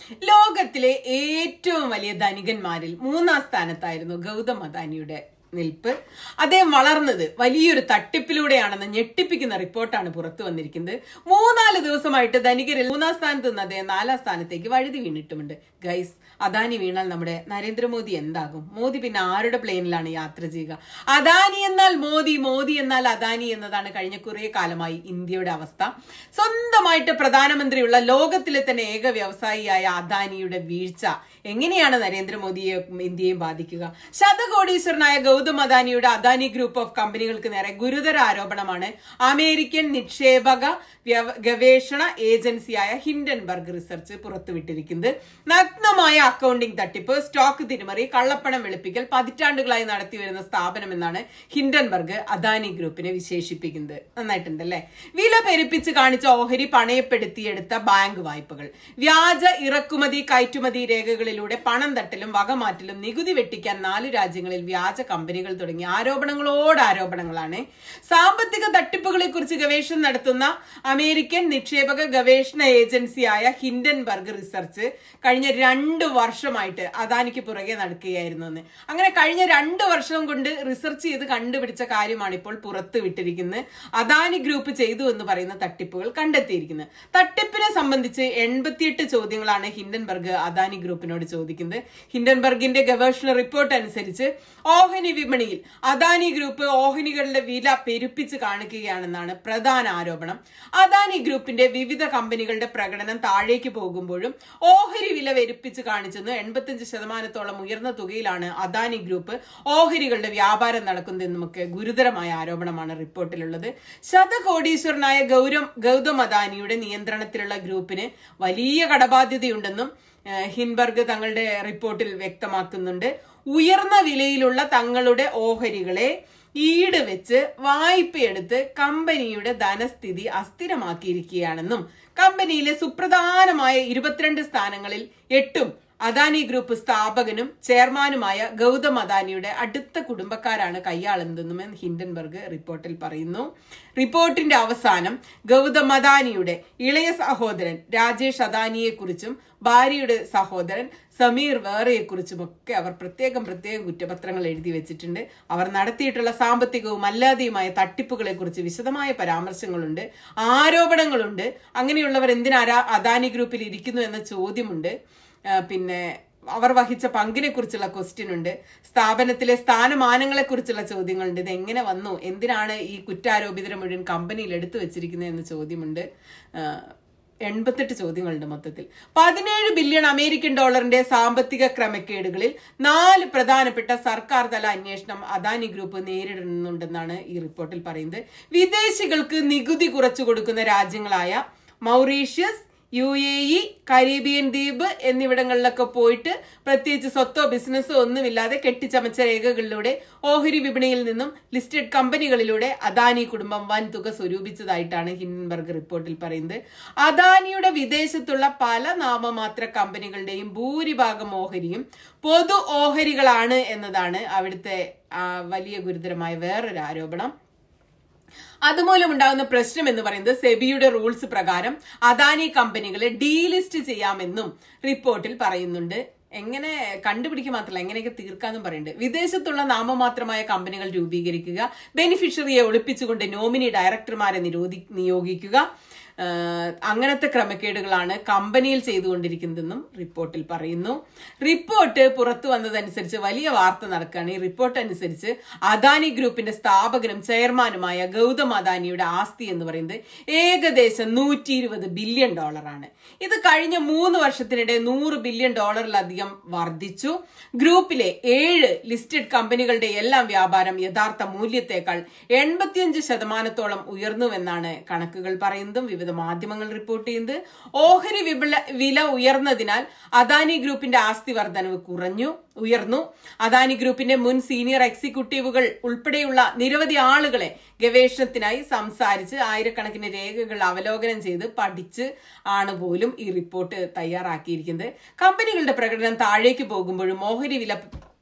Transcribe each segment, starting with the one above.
ലോകത്തിലെ ഏറ്റവും വലിയ ധനികന്മാരിൽ മൂന്നാം സ്ഥാനത്തായിരുന്നു ഗൗതം അദാനിയുടെ നിൽപ്പ് അദ്ദേഹം വളർന്നത് വലിയൊരു തട്ടിപ്പിലൂടെയാണെന്ന് ഞെട്ടിപ്പിക്കുന്ന റിപ്പോർട്ടാണ് പുറത്തു വന്നിരിക്കുന്നത് മൂന്നാല് ദിവസമായിട്ട് ധനികരിൽ മൂന്നാം സ്ഥാനത്ത് നിന്ന് അദ്ദേഹം നാലാം സ്ഥാനത്തേക്ക് വഴുതി വീണിട്ടുമുണ്ട് ഗൈസ് അദാനി വീണാൽ നമ്മുടെ നരേന്ദ്രമോദി എന്താകും മോദി പിന്നെ ആരുടെ പ്ലെയിനിലാണ് യാത്ര ചെയ്യുക അദാനി എന്നാൽ മോദി മോദി എന്നാൽ അദാനി എന്നതാണ് കഴിഞ്ഞ കുറെ കാലമായി ഇന്ത്യയുടെ അവസ്ഥ സ്വന്തമായിട്ട് പ്രധാനമന്ത്രിയുള്ള ലോകത്തിലെ തന്നെ ഏക വ്യവസായിയായ അദാനിയുടെ വീഴ്ച എങ്ങനെയാണ് നരേന്ദ്രമോദിയെ ഇന്ത്യയും ബാധിക്കുക ശതകോടീശ്വരനായ ഗൗതം അദാനിയുടെ അദാനി ഗ്രൂപ്പ് ഓഫ് കമ്പനികൾക്ക് നേരെ ഗുരുതര ആരോപണമാണ് അമേരിക്കൻ നിക്ഷേപക വ്യവ- ഗവേഷണ ഏജൻസിയായ ഹിൻഡൻബർഗ് റിസർച്ച് പുറത്തുവിട്ടിരിക്കുന്നത് നഗ്നമായ അക്കൗണ്ടിംഗ് തട്ടിപ്പ് സ്റ്റോക്ക് തിരിമറി കള്ളപ്പണം വെളുപ്പിക്കൽ പതിറ്റാണ്ടുകളായി നടത്തിവരുന്ന സ്ഥാപനമെന്നാണ് ഹിൻഡൻബർഗ് അദാനി ഗ്രൂപ്പിനെ വിശേഷിപ്പിക്കുന്നത് നന്നായിട്ടുണ്ട് അല്ലേ വില പെരുപ്പിച്ച് കാണിച്ച ഓഹരി പണയപ്പെടുത്തിയെടുത്ത ബാങ്ക് വായ്പകൾ വ്യാജ ഇറക്കുമതി കയറ്റുമതി രേഖകളിലൂടെ പണം തട്ടലും വകമാറ്റലും നികുതി വെട്ടിക്കാൻ നാല് രാജ്യങ്ങളിൽ വ്യാജ കമ്പനികൾ തുടങ്ങിയ ആരോപണങ്ങളോട് ആരോപണങ്ങളാണ് സാമ്പത്തിക തട്ടിപ്പുകളെ കുറിച്ച് ഗവേഷണം നടത്തുന്ന അമേരിക്കൻ നിക്ഷേപക ഗവേഷണ ഏജൻസിയായ ഹിൻഡൻബർഗ് റിസർച്ച് കഴിഞ്ഞ രണ്ട് വർഷമായിട്ട് അദാനിക്ക് പുറകെ നടക്കുകയായിരുന്നു എന്ന് അങ്ങനെ കഴിഞ്ഞ രണ്ട് വർഷം കൊണ്ട് റിസർച്ച് ചെയ്ത് കണ്ടുപിടിച്ച കാര്യമാണ് ഇപ്പോൾ പുറത്തു വിട്ടിരിക്കുന്നത് അദാനി ഗ്രൂപ്പ് ചെയ്തു എന്ന് പറയുന്ന തട്ടിപ്പുകൾ കണ്ടെത്തിയിരിക്കുന്നത് തട്ടിപ്പിനെ സംബന്ധിച്ച് എൺപത്തിയെട്ട് ചോദ്യങ്ങളാണ് ഹിൻഡൻബർഗ് അദാനി ഗ്രൂപ്പിനോട് ചോദിക്കുന്നത് ഹിൻഡൻബർഗിന്റെ ഗവേഷണ റിപ്പോർട്ട് അനുസരിച്ച് ഓഹരി വിപണിയിൽ അദാനി ഗ്രൂപ്പ് ഓഹരികളുടെ വില പെരുപ്പിച്ച് കാണിക്കുകയാണെന്നാണ് പ്രധാന ആരോപണം അദാനി ഗ്രൂപ്പിന്റെ വിവിധ കമ്പനികളുടെ പ്രകടനം താഴേക്ക് പോകുമ്പോഴും ഓഹരി വില പെരുപ്പിച്ച് കാണിച്ചെന്ന് എൺപത്തിയഞ്ച് ശതമാനത്തോളം ഉയർന്ന തുകയിലാണ് അദാനി ഗ്രൂപ്പ് ഓഹരികളുടെ വ്യാപാരം നടക്കുന്നതെന്നുമൊക്കെ ഗുരുതരമായ ആരോപണമാണ് റിപ്പോർട്ടിലുള്ളത് ശതകോടീശ്വരനായ ഗൗരം ഗൗതം അദാനിയുടെ നിയന്ത്രണത്തിലുള്ള ഗ്രൂപ്പിന് വലിയ കടബാധ്യതയുണ്ടെന്നും ഏഹ്, ഹിൻബർഗ് തങ്ങളുടെ റിപ്പോർട്ടിൽ വ്യക്തമാക്കുന്നുണ്ട് ഉയർന്ന വിലയിലുള്ള തങ്ങളുടെ ഓഹരികളെ ഈട് വെച്ച് വായ്പയെടുത്ത് കമ്പനിയുടെ ധനസ്ഥിതി അസ്ഥിരമാക്കിയിരിക്കുകയാണെന്നും കമ്പനിയിലെ സുപ്രധാനമായ ഇരുപത്തിരണ്ട് സ്ഥാനങ്ങളിൽ എട്ടും അദാനി ഗ്രൂപ്പ് സ്ഥാപകനും ചെയർമാനുമായ ഗൗതം അദാനിയുടെ അടുത്ത കുടുംബക്കാരാണ് കൈയാളുന്നതെന്നും ഹിൻഡൻബർഗ് റിപ്പോർട്ടിൽ പറയുന്നു റിപ്പോർട്ടിന്റെ അവസാനം ഗൗതം അദാനിയുടെ ഇളയ സഹോദരൻ രാജേഷ് അദാനിയെ കുറിച്ചും ഭാര്യയുടെ സഹോദരൻ സമീർ വേറെയെക്കുറിച്ചും ഒക്കെ അവർ പ്രത്യേകം പ്രത്യേകം കുറ്റപത്രങ്ങൾ എഴുതി വെച്ചിട്ടുണ്ട് അവർ നടത്തിയിട്ടുള്ള സാമ്പത്തികവും അല്ലാതെയുമായ തട്ടിപ്പുകളെ കുറിച്ച് വിശദമായ പരാമർശങ്ങളുണ്ട് ആരോപണങ്ങളുണ്ട് അങ്ങനെയുള്ളവർ എന്തിനാ അദാനി ഗ്രൂപ്പിൽ ഇരിക്കുന്നു എന്ന ചോദ്യമുണ്ട് ആ, പിന്നെ അവർ വഹിച്ച പങ്കിനെ കുറിച്ചുള്ള ക്വസ്റ്റ്യൻ ഉണ്ട് സ്ഥാപനത്തിലെ സ്ഥാനമാനങ്ങളെ കുറിച്ചുള്ള ചോദ്യങ്ങളുണ്ട് ഇത് എങ്ങനെ വന്നു എന്തിനാണ് ഈ കുറ്റാരോപിതരെ മുഴുവൻ കമ്പനിയിൽ എടുത്തു വെച്ചിരിക്കുന്നത് എന്ന ചോദ്യമുണ്ട് ആ, എൺപത്തെട്ട് ചോദ്യങ്ങളുണ്ട് മൊത്തത്തിൽ പതിനേഴ് ബില്യൺ അമേരിക്കൻ ഡോളറിന്റെ സാമ്പത്തിക ക്രമക്കേടുകളിൽ നാല് പ്രധാനപ്പെട്ട സർക്കാർ തല അന്വേഷണം അദാനി ഗ്രൂപ്പ് നേരിടുന്നുണ്ടെന്നാണ് ഈ റിപ്പോർട്ടിൽ പറയുന്നത് വിദേശികൾക്ക് നികുതി കുറച്ചു കൊടുക്കുന്ന രാജ്യങ്ങളായ Mauritius U A E Caribbean ദ്വീപ് എന്നിവിടങ്ങളിലൊക്കെ പോയിട്ട് പ്രത്യേകിച്ച് സ്വത്തോ ബിസിനസ്സോ ഒന്നുമില്ലാതെ കെട്ടിച്ചമച്ച രേഖകളിലൂടെ ഓഹരി വിപണിയിൽ നിന്നും ലിസ്റ്റഡ് കമ്പനികളിലൂടെ അദാനി കുടുംബം വൻ തുക സ്വരൂപിച്ചതായിട്ടാണ് ഹിൻബർഗ് റിപ്പോർട്ടിൽ പറയുന്നത് അദാനിയുടെ വിദേശത്തുള്ള പല നാമമാത്ര കമ്പനികളുടെയും ഭൂരിഭാഗം ഓഹരിയും പൊതു ഓഹരികളാണ് എന്നതാണ് അവിടുത്തെ ആ, വലിയ ഗുരുതരമായ വേറൊരു ആരോപണം അതുമൂലം ഉണ്ടാകുന്ന പ്രശ്നം എന്ന് പറയുന്നത് സെബിയുടെ റൂൾസ് പ്രകാരം അദാനി കമ്പനികളെ ഡീലിസ്റ്റ് ചെയ്യാമെന്നും റിപ്പോർട്ടിൽ പറയുന്നുണ്ട് എങ്ങനെ കണ്ടുപിടിക്കുക മാത്രമല്ല എങ്ങനെയൊക്കെ തീർക്കാന്നും പറയുന്നുണ്ട് വിദേശത്തുള്ള നാമമാത്രമായ കമ്പനികൾ രൂപീകരിക്കുക ബെനിഫിഷ്യറിയെ ഒളിപ്പിച്ചുകൊണ്ട് നോമിനി ഡയറക്ടർമാരെ നിരോധി നിയോഗിക്കുക ആഹ് അങ്ങനത്തെ ക്രമക്കേടുകളാണ് കമ്പനിയിൽ ചെയ്തുകൊണ്ടിരിക്കുന്നതെന്നും റിപ്പോർട്ടിൽ പറയുന്നു റിപ്പോർട്ട് പുറത്തു വന്നതനുസരിച്ച് വലിയ വാർത്ത നടക്കുകയാണ് ഈ റിപ്പോർട്ട് അനുസരിച്ച് അദാനി ഗ്രൂപ്പിന്റെ സ്ഥാപകനും ചെയർമാനുമായ ഗൗതം അദാനിയുടെ ആസ്തി എന്ന് പറയുന്നത് ഏകദേശം നൂറ്റി ഇരുപത് ബില്യൺ ഡോളറാണ് ഇത് കഴിഞ്ഞ മൂന്ന് വർഷത്തിനിടെ നൂറ് ബില്യൺ ഡോളറിലധികം വർദ്ധിച്ചു ഗ്രൂപ്പിലെ ഏഴ് ലിസ്റ്റഡ് കമ്പനികളുടെ എല്ലാം വ്യാപാരം യഥാർത്ഥ മൂല്യത്തേക്കാൾ എൺപത്തിയഞ്ച് ശതമാനത്തോളം ഉയർന്നുവെന്നാണ് കണക്കുകൾ പറയുന്നതും വിവിധ മാധ്യമങ്ങൾ റിപ്പോർട്ട് ചെയ്യുന്നത് ഓഹരി വിപണ വില ഉയർന്നതിനാൽ അദാനി ഗ്രൂപ്പിന്റെ ആസ്തി വർധനവ് കുറഞ്ഞു ഉയർന്നു അദാനി ഗ്രൂപ്പിന്റെ മുൻ സീനിയർ എക്സിക്യൂട്ടീവുകൾ ഉൾപ്പെടെയുള്ള നിരവധി ആളുകളെ ഗവേഷണത്തിനായി സംസാരിച്ച് ആയിരക്കണക്കിന് രേഖകൾ അവലോകനം ചെയ്ത് പഠിച്ച് ആണ് പോലും ഈ റിപ്പോർട്ട് തയ്യാറാക്കിയിരിക്കുന്നത് കമ്പനികളുടെ പ്രകടനം താഴേക്ക് പോകുമ്പോഴും ഓഹരി വില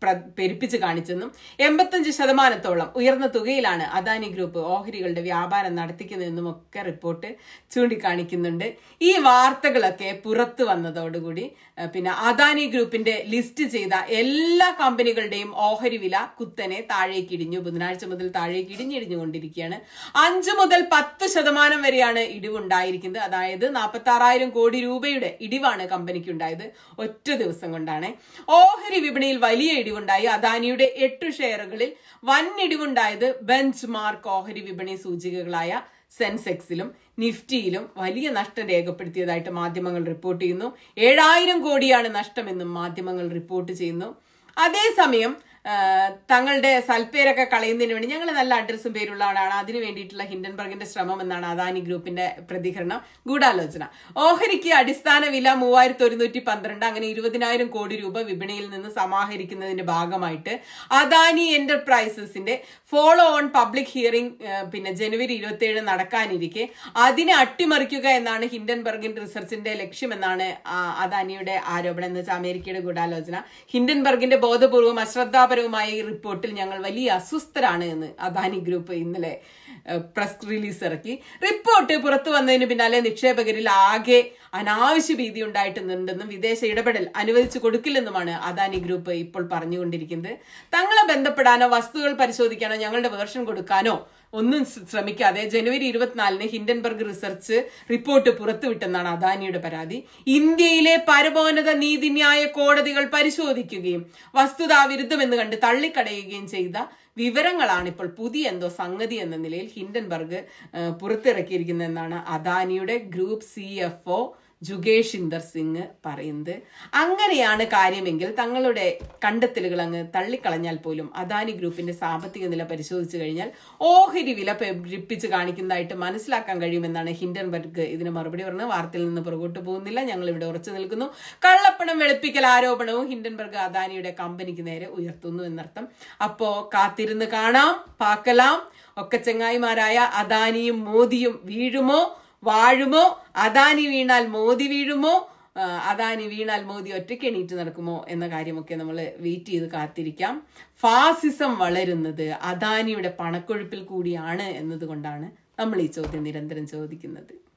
പ്ര- പെരുപ്പിച്ച് കാണിച്ചെന്നും എൺപത്തഞ്ച് ശതമാനത്തോളം ഉയർന്ന തുകയിലാണ് അദാനി ഗ്രൂപ്പ് ഓഹരികളുടെ വ്യാപാരം നടത്തിക്കുന്നതെന്നും ഒക്കെ റിപ്പോർട്ട് ചൂണ്ടിക്കാണിക്കുന്നുണ്ട് ഈ വാർത്തകളൊക്കെ പുറത്തു വന്നതോടുകൂടി ഏഹ്, പിന്നെ അദാനി ഗ്രൂപ്പിന്റെ ലിസ്റ്റ് ചെയ്ത എല്ലാ കമ്പനികളുടെയും ഓഹരി വില കുത്തനെ താഴേക്ക് ഇടിഞ്ഞു ബുധനാഴ്ച മുതൽ താഴേക്ക് ഇടിഞ്ഞിടിഞ്ഞുകൊണ്ടിരിക്കുകയാണ് അഞ്ചു മുതൽ പത്ത് ശതമാനം വരെയാണ് ഇടിവുണ്ടായിരിക്കുന്നത് അതായത് നാൽപ്പത്തി ആറായിരം കോടി രൂപയുടെ ഇടിവാണ് കമ്പനിക്ക് ഉണ്ടായത് ഒറ്റ ദിവസം കൊണ്ടാണ് ഓഹരി വിപണിയിൽ വലിയ ഇടിവുണ്ടായി അദാനിയുടെ എട്ടു ഷെയറുകളിൽ വൻ ഇടിവുണ്ടായത് ബെഞ്ച് മാർക്ക് ഓഹരി വിപണി സൂചികകളായ സെൻസെക്സിലും നിഫ്റ്റിയിലും വലിയ നഷ്ടം രേഖപ്പെടുത്തിയതായിട്ട് മാധ്യമങ്ങൾ റിപ്പോർട്ട് ചെയ്യുന്നു ഏഴായിരം കോടിയാണ് നഷ്ടമെന്നും മാധ്യമങ്ങൾ റിപ്പോർട്ട് ചെയ്യുന്നു അതേസമയം ആ, തങ്ങളുടെ സൽപ്പേരൊക്കെ കളയുന്നതിന് വേണ്ടി ഞങ്ങൾ നല്ല അഡ്രസ്സും പേരുള്ള ആളാണ് അതിനു വേണ്ടിയിട്ടുള്ള ഹിൻഡൻബർഗിന്റെ ശ്രമം എന്നാണ് അദാനി ഗ്രൂപ്പിന്റെ പ്രതികരണം ഗൂഢാലോചന ഓഹരിക്ക് അടിസ്ഥാന വില മൂവായിരത്തി ഒരുന്നൂറ്റി പന്ത്രണ്ട് അങ്ങനെ ഇരുപതിനായിരം കോടി രൂപ വിപണിയിൽ നിന്ന് സമാഹരിക്കുന്നതിന്റെ ഭാഗമായിട്ട് അദാനി എന്റർപ്രൈസസിന്റെ ഫോളോ ഓൺ പബ്ലിക് ഹിയറിംഗ് പിന്നെ ജനുവരി ഇരുപത്തിയേഴ് നടക്കാനിരിക്കെ അതിനെ അട്ടിമറിക്കുക എന്നാണ് ഹിൻഡൻബർഗിൻ റിസർച്ചിന്റെ ലക്ഷ്യമെന്നാണ് ആ, അദാനിയുടെ ആരോപണം എന്ന് വെച്ചാൽ അമേരിക്കയുടെ ഗൂഢാലോചന ഹിൻഡൻബർഗിന്റെ ബോധപൂർവം അശ്രദ്ധാപരവുമായ ഈ റിപ്പോർട്ടിൽ ഞങ്ങൾ വലിയ അസ്വസ്ഥരാണ് എന്ന് അദാനി ഗ്രൂപ്പ് ഇന്നലെ പ്രസ് റിലീസ് ഇറക്കി റിപ്പോർട്ട് പുറത്തു വന്നതിന് പിന്നാലെ നിക്ഷേപകരിൽ ആകെ അനാവശ്യ ഭീതി ഉണ്ടായിട്ടുണ്ടെന്നും വിദേശ ഇടപെടൽ അനുവദിച്ചു കൊടുക്കില്ലെന്നുമാണ് അദാനി ഗ്രൂപ്പ് ഇപ്പോൾ പറഞ്ഞുകൊണ്ടിരിക്കുന്നത് തങ്ങളെ ബന്ധപ്പെടാനോ വസ്തുക്കൾ പരിശോധിക്കാനോ ഞങ്ങളുടെ വേർഷൻ കൊടുക്കാനോ ഒന്നും ശ്ര- ശ്രമിക്കാതെ ജനുവരി ഇരുപത്തിനാലിന് ഹിൻഡൻബർഗ് റിസർച്ച് റിപ്പോർട്ട് പുറത്തുവിട്ടെന്നാണ് അദാനിയുടെ പരാതി ഇന്ത്യയിലെ പരമോന്നത നീതിന്യായ കോടതികൾ പരിശോധിക്കുകയും വസ്തുതാവിരുദ്ധമെന്ന് കണ്ട് തള്ളിക്കടയുകയും ചെയ്ത വിവരങ്ങളാണ് ഇപ്പോൾ പുതിയ എന്തോ സംഗതി എന്ന നിലയിൽ ഹിൻഡൻബർഗ് ഏഹ്, പുറത്തിറക്കിയിരിക്കുന്നതെന്നാണ് അദാനിയുടെ group C F O Jugeshinder Singh പറയുന്നത് അങ്ങനെയാണ് കാര്യമെങ്കിൽ തങ്ങളുടെ കണ്ടെത്തലുകൾ അങ്ങ് തള്ളിക്കളഞ്ഞാൽ പോലും അദാനി ഗ്രൂപ്പിന്റെ സാമ്പത്തിക നില പരിശോധിച്ചു കഴിഞ്ഞാൽ ഓഹരി വില പെരുപ്പിച്ച് കാണിക്കുന്നതായിട്ട് മനസ്സിലാക്കാൻ കഴിയുമെന്നാണ് ഹിൻഡൻബർഗ് ഇതിന് മറുപടി പറഞ്ഞത് വാർത്തയിൽ നിന്ന് പുറകോട്ട് പോകുന്നില്ല ഞങ്ങൾ ഇവിടെ ഉറച്ചു നിൽക്കുന്നു കള്ളപ്പണം വെളുപ്പിക്കൽ ആരോപണവും ഹിൻഡൻബർഗ് അദാനിയുടെ കമ്പനിക്ക് നേരെ ഉയർത്തുന്നു എന്നർത്ഥം അപ്പോ കാത്തിരുന്ന് കാണാം പാക്കലാം ഒക്കെ ചെങ്ങായിമാരായ അദാനിയും മോദിയും വീഴുമോ വാഴുമോ അദാനി വീണാൽ മോദി വീഴുമോ ആ, അദാനി വീണാൽ മോദി ഒറ്റയ്ക്ക് എണീറ്റ് നടക്കുമോ എന്ന കാര്യമൊക്കെ നമ്മൾ വെയിറ്റ് ചെയ്ത് കാത്തിരിക്കാം ഫാസിസം വളരുന്നത് അദാനിയുടെ പണക്കൊഴുപ്പിൽ കൂടിയാണ് എന്നതുകൊണ്ടാണ് നമ്മൾ ഈ ചോദ്യം നിരന്തരം ചോദിക്കുന്നത്